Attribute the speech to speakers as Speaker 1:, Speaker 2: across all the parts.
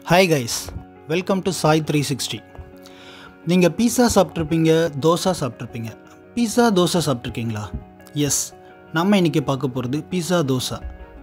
Speaker 1: hi guys welcome to Sai three sixty நீங்கள் pizza சாப்பிட்ருப்பீங்க தோசை சாப்பிட்ருப்பீங்க பீஸா தோசை சாப்பிட்ருக்கீங்களா எஸ் நம்ம இன்றைக்கி பார்க்க போகிறது பீஸா தோசை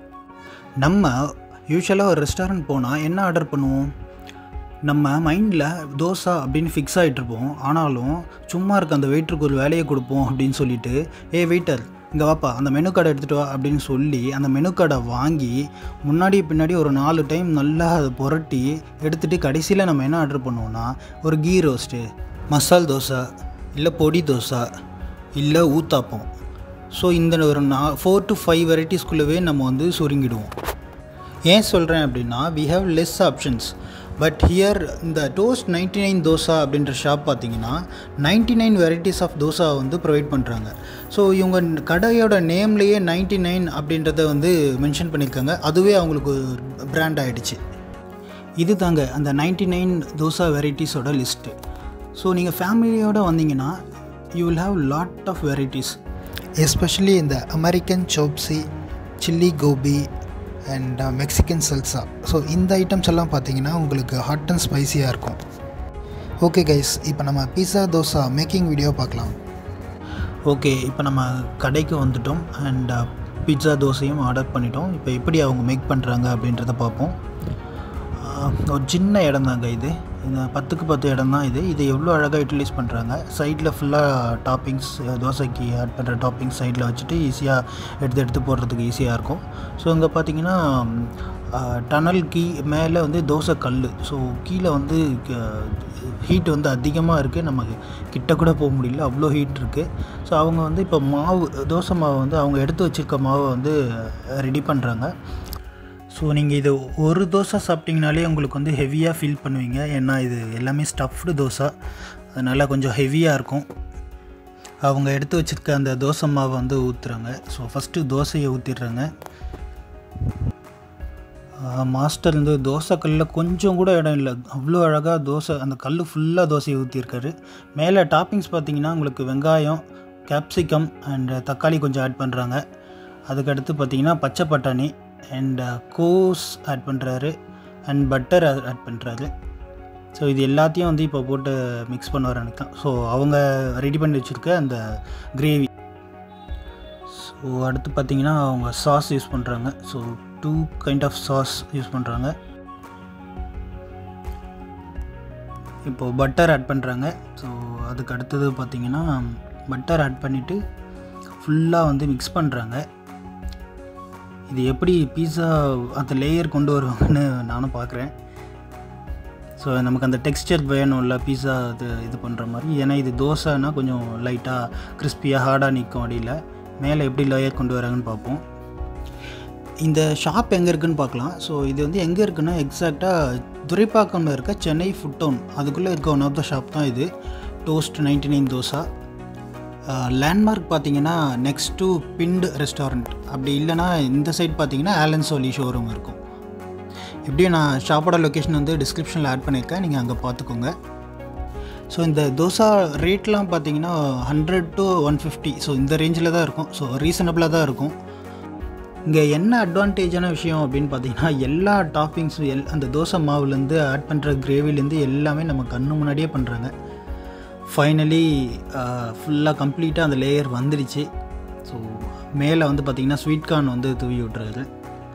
Speaker 1: நம்ம யூஸ்வலாக ஒரு ரெஸ்டாரண்ட் போனால் என்ன ஆர்டர் பண்ணுவோம் நம்ம மைண்டில் தோசை அப்படின்னு ஃபிக்ஸ் ஆகிட்டு இருப்போம் ஆனாலும் சும்மா இருக்க அந்த வெயிட்டருக்கு ஒரு வேலையை கொடுப்போம் அப்படின்னு சொல்லிட்டு ஏ வெயிட்டர் இங்கே வாப்பா அந்த மெனு கார்டை எடுத்துகிட்டு வா அப்படின்னு சொல்லி அந்த மெனு கார்டை வாங்கி முன்னாடி பின்னாடி ஒரு நாலு டைம் நல்லா அதை புரட்டி எடுத்துகிட்டு கடைசியில் நம்ம என்ன ஆர்டர் பண்ணுவோம்னா ஒரு கீ ரோஸ்ட்டு மசால் தோசை இல்லை பொடி தோசை இல்லை ஊத்தாப்பம் ஸோ இந்த ஒரு நா ஃபோர் டு ஃபைவ் வெரைட்டிஸ்குள்ளவே நம்ம வந்து சுருங்கிடுவோம் ஏன் சொல்கிறேன் அப்படின்னா we have less options but here இந்த டோஸ்ட் நைன்டி நைன் தோசா அப்படின்ற ஷாப் பார்த்தீங்கன்னா ninety nine varieties of dosa வந்து ப்ரொவைட் பண்ணுறாங்க ஸோ இவங்க கடையோட நேம்லேயே நைன்டி நைன் அப்படின்றத வந்து மென்ஷன் பண்ணியிருக்காங்க அதுவே அவங்களுக்கு பிராண்ட் ஆகிடுச்சு இது தாங்க அந்த நைன்டி நைன் தோசா வெரைட்டிஸோட லிஸ்ட்டு ஸோ நீங்கள் ஃபேமிலியோடு வந்தீங்கன்னா you will have lot of varieties especially இந்த American chopsuey chilli gobi and Mexican salsa so இந்த ஐட்டம்ஸ் எல்லாம் பார்த்தீங்கன்னா உங்களுக்கு ஹாட் அண்ட் ஸ்பைசியாக இருக்கும் ஓகே கைஸ் இப்போ நம்ம பீஸா தோசா மேக்கிங் வீடியோ பார்க்கலாம் ஓகே இப்போ நம்ம கடைக்கு வந்துட்டோம் அண்ட் பீட்சா தோசையும் ஆர்டர் பண்ணிட்டோம் இப்போ எப்படி அவங்க மேக் பண்ணுறாங்க அப்படின்றத பார்ப்போம் ஆஹ், ஒரு சின்ன இடம் தாங்க இது இந்த பத்துக்கு பத்து இடம் தான் இது இது எவ்வளோ அழகாக யூட்டிலைஸ் பண்ணுறாங்க சைடில் ஃபுல்லாக டாப்பிங்ஸ் தோசைக்கு ஆட் பண்ணுற டாப்பிங்ஸ் சைடில் வச்சுட்டு ஈஸியாக எடுத்து எடுத்து போடுறதுக்கு ஈஸியாக இருக்கும் ஸோ இங்கே பார்த்தீங்கன்னா டனல் கீ மேலே வந்து தோசை கல் ஸோ கீழே வந்து ஹீட் வந்து அதிகமாக இருக்குது நமக்கு கிட்ட கூட போக முடியல அவ்வளோ ஹீட் இருக்குது ஸோ அவங்க வந்து இப்போ மாவு தோசை மாவு வந்து அவங்க எடுத்து வச்சுருக்க மாவை வந்து ரெடி பண்ணுறாங்க ஸோ நீங்கள் இது ஒரு தோசை சாப்பிட்டிங்கனாலே உங்களுக்கு வந்து ஹெவியாக ஃபீல் பண்ணுவீங்க ஏன்னா இது எல்லாமே ஸ்டஃப்டு தோசை அதனால் கொஞ்சம் ஹெவியாக இருக்கும் அவங்க எடுத்து வச்சுருக்க அந்த தோசை மாவை வந்து ஊற்றுறாங்க ஸோ ஃபஸ்ட்டு தோசையை ஊற்றிடுறாங்க மாஸ்டர் வந்து தோசை கல்லில் கொஞ்சம் கூட இடம் இல்லை அவ்வளோ அழகாக தோசை அந்த கல் ஃபுல்லாக தோசையை ஊற்றிருக்காரு மேலே டாப்பிங்ஸ் பார்த்தீங்கன்னா உங்களுக்கு வெங்காயம் கேப்சிகம் அண்ட் தக்காளி கொஞ்சம் ஆட் பண்ணுறாங்க அதுக்கடுத்து பார்த்தீங்கன்னா பச்சை பட்டாணி அண்ட் கோஸ் ஆட் பண்ணுறாரு அண்ட் பட்டர் ஆட் பண்ணுறாரு ஸோ இது எல்லாத்தையும் வந்து இப்போ போட்டு மிக்ஸ் பண்ண வரேன் தான் ஸோ அவங்க ரெடி பண்ணி வச்சுருக்க அந்த கிரேவி ஸோ அடுத்து பார்த்தீங்கன்னா அவங்க சாஸ் யூஸ் பண்ணுறாங்க so two kind of sauce use பண்ணுறாங்க இப்போது பட்டர் ஆட் பண்ணுறாங்க ஸோ அதுக்கு அடுத்தது பார்த்தீங்கன்னா பட்டர் ஆட் பண்ணிவிட்டு ஃபுல்லாக வந்து மிக்ஸ் பண்ணுறாங்க இது எப்படி பீஸா அந்த லேயர் கொண்டு வருவாங்கன்னு நானும் பார்க்குறேன் ஸோ நமக்கு அந்த டெக்ஸ்டர் வேணும்ல பீஸா இது இது பண்ணுற மாதிரி ஏன்னா இது தோசைனா கொஞ்சம் லைட்டாக கிறிஸ்பியாக ஹார்டாக நிற்கும் அடியில் மேலே எப்படி லேயர் கொண்டு வராங்கன்னு பார்ப்போம் இந்த ஷாப் எங்கே இருக்குன்னு பார்க்கலாம் ஸோ இது வந்து எங்கே இருக்குன்னா எக்ஸாக்டாக துரைப்பாக்கம்ல இருக்க சென்னை ஃபுட் டவுன் அதுக்குள்ளே இருக்க ஒன் ஆஃப் த ஷாப் தான் இது toast ninety nine dosa landmark பார்த்தீங்கன்னா நெக்ஸ்ட் டு பிண்ட் ரெஸ்டாரண்ட் அப்படி இல்லைன்னா இந்த சைட் பார்த்தீங்கன்னா ஆலன் சோலி ஷோரூம் இருக்கும் எப்படியும் நான் ஷாப்போட லொக்கேஷன் வந்து டிஸ்கிரிப்ஷனில் ஆட் பண்ணியிருக்கேன் நீங்கள் அங்கே பார்த்துக்கோங்க ஸோ இந்த தோசா ரேட்லாம் பார்த்தீங்கன்னா hundred to one fifty so இந்த ரேஞ்சில் தான் இருக்கும் ஸோ ரீசனபிளாக தான் இருக்கும் இங்கே என்ன அட்வான்டேஜான விஷயம் அப்படின்னு பார்த்தீங்கன்னா எல்லா டாப்பிங்ஸும் எல் அந்த தோசை மாவுலேருந்து ஆட் பண்ணுற கிரேவிலேருந்து எல்லாமே நம்ம கண்ணு முன்னாடியே பண்ணுறாங்க ஃபைனலி ஃபுல்லாக கம்ப்ளீட்டாக அந்த லேயர் வந்துடுச்சு ஸோ மேலே வந்து பார்த்திங்கன்னா ஸ்வீட் கார்ன் வந்து தூவி விட்றாரு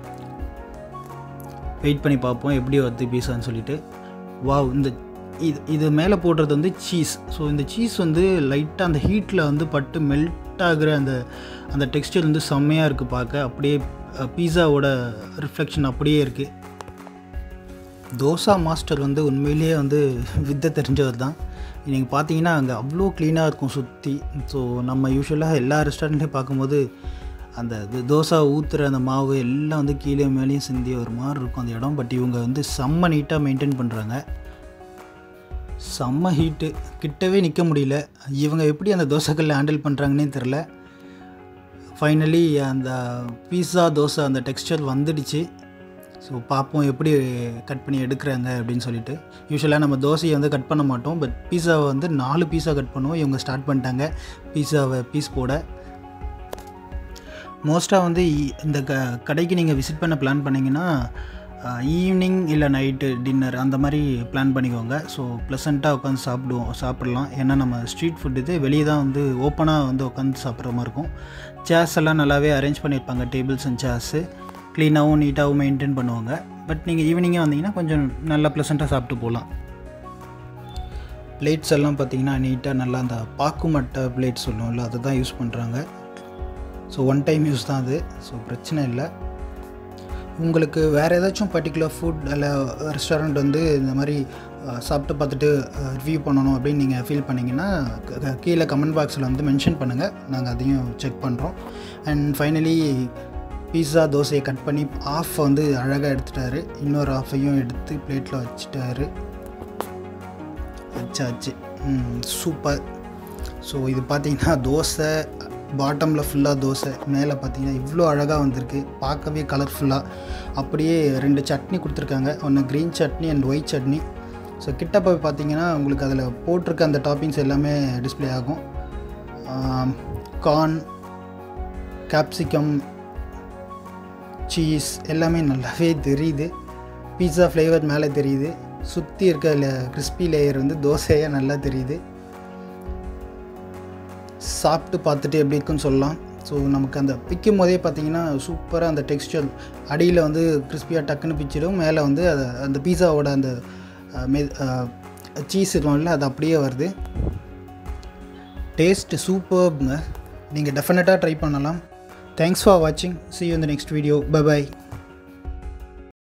Speaker 1: வெயிட் பண்ணி பார்ப்போம் எப்படி வருது பீஸான்னு சொல்லிட்டு வாவ் இந்த இது இது மேலே போடுறது வந்து சீஸ் ஸோ இந்த சீஸ் வந்து லைட்டாக அந்த ஹீட்டில் வந்து பட்டு மெல்ட் ஆகுற அந்த அந்த டெக்ஸ்டர் வந்து செம்மையாக இருக்குது பார்க்க அப்படியே பீஸாவோட ரிஃப்ளெக்ஷன் அப்படியே இருக்குது தோசா மாஸ்டர் வந்து உண்மையிலேயே வந்து வித்தை தெரிஞ்சவர் தான் நீங்கள் பார்த்தீங்கன்னா அங்கே அவ்வளோ க்ளீனாக இருக்கும் சுற்றி ஸோ நம்ம யூஸ்வலாக எல்லா ரெஸ்டாரண்ட்லேயும் பார்க்கும்போது அந்த இது தோசை ஊற்றுற அந்த மாவு எல்லாம் வந்து கீழே மேலேயும் சிந்தி ஒரு மாதிரி இருக்கும் அந்த இடம் பட் இவங்க வந்து செம்ம நீட்டாக மெயின்டைன் பண்ணுறாங்க செம்ம ஹீட்டு கிட்டவே நிற்க முடியல இவங்க எப்படி அந்த தோசைக்கல்ல ஹேண்டில் பண்ணுறாங்கன்னே தெரில ஃபைனலி அந்த பீஸா தோசை அந்த டெக்ஸ்டர் வந்துடுச்சு ஸோ பார்ப்போம் எப்படி கட் பண்ணி எடுக்கிறாங்க அப்படின்னு சொல்லிட்டு யூஸ்வலாக நம்ம தோசையை வந்து கட் பண்ண மாட்டோம் பட் பீஸாவை வந்து நாலு பீஸா கட் பண்ணுவோம் இவங்க ஸ்டார்ட் பண்ணிட்டாங்க பீஸாவை பீஸ் போட மோஸ்ட்டாக வந்து இ- இந்த க கடைக்கு நீங்கள் விசிட் பண்ண பிளான் பண்ணிங்கன்னா ஈவினிங் இல்லை நைட்டு டின்னர் அந்த மாதிரி பிளான் பண்ணிக்கோங்க ஸோ ப்ளசண்ட்டாக உட்காந்து சாப்பிடுவோம் சாப்பிட்லாம் ஏன்னா நம்ம ஸ்ட்ரீட் ஃபுட் இது வெளியே தான் வந்து ஓப்பனாக வந்து உட்காந்து சாப்பிட்ற மாதிரி இருக்கும் சேர்ஸ் எல்லாம் நல்லாவே அரேஞ்ச் பண்ணியிருப்பாங்க டேபிள்ஸ் அண்ட் சேர்ஸு க்ளீனாகவும் நீட்டாகவும் மெயின்டைன் பண்ணுவாங்க பட் நீங்கள் ஈவினிங்கே வந்தீங்கன்னா கொஞ்சம் நல்லா ப்ளசண்ட்டாக சாப்பிட்டு போகலாம் பிளேட்ஸ் எல்லாம் பார்த்தீங்கன்னா நீட்டாக நல்லா அந்த பாக்கு மட்டை பிளேட் சொல்லுவோம்ல அதை தான் யூஸ் பண்ணுறாங்க ஸோ ஒன் டைம் யூஸ் தான் அது ஸோ பிரச்சனை இல்லை உங்களுக்கு வேறு ஏதாச்சும் பர்டிகுலர் ஃபுட் இல்லை ரெஸ்டாரண்ட் வந்து இந்த மாதிரி அஹ், சாப்பிட்டு பார்த்துட்டு ரிவ்யூ பண்ணணும் அப்படின்னு நீங்கள் ஃபீல் பண்ணிங்கன்னா க- க- கீழே கமெண்ட் பாக்ஸில் வந்து மென்ஷன் பண்ணுங்கள் நாங்கள் அதையும் செக் பண்ணுறோம் அண்ட் ஃபைனலி பீஸா தோசையை கட் பண்ணி ஆஃப் வந்து அழகாக எடுத்துட்டாரு இன்னொரு ஆஃபையும் எடுத்து பிளேட்டில் வச்சுட்டாரு வச்சாச்சு சூப்பர் ஸோ இது பார்த்தீங்கன்னா தோசை பாட்டமில் ஃபுல்லாக தோசை மேலே பார்த்தீங்கன்னா இவ்வளோ அழகாக வந்திருக்கு பார்க்கவே கலர்ஃபுல்லாக அப்படியே ரெண்டு சட்னி கொடுத்துருக்காங்க ஒன்று green chutney and white chutney so கிட்ட போய் பார்த்தீங்கன்னா உங்களுக்கு அதில் போட்டிருக்க அந்த டாப்பிங்ஸ் எல்லாமே டிஸ்ப்ளே ஆகும் கார்ன் கேப்சிகம் சீஸ் எல்லாமே நல்லாவே தெரியுது பீட்சா ஃப்ளேவர் மேலே தெரியுது சுற்றி இருக்க கிறிஸ்பி லேயர் வந்து தோசையாக நல்லா தெரியுது சாப்பிட்டு பார்த்துட்டு எப்படி இருக்குன்னு சொல்லலாம் ஸோ நமக்கு அந்த பிக்கும் போதே பார்த்தீங்கன்னா சூப்பராக அந்த டெக்ஸ்டர் அடியில் வந்து கிறிஸ்பியாக டக்குன்னு பிச்சிடும் மேலே வந்து அது அந்த பீஸாவோட அந்த அஹ், மெ சீஸ் இருக்கும்ல அது அப்படியே வருது டேஸ்ட் சூப்பர்ங்க நீங்கள் டெஃபினட்டாக ட்ரை பண்ணலாம் தேங்க்ஸ் ஃபார் வாட்சிங் see you in the next video bye bye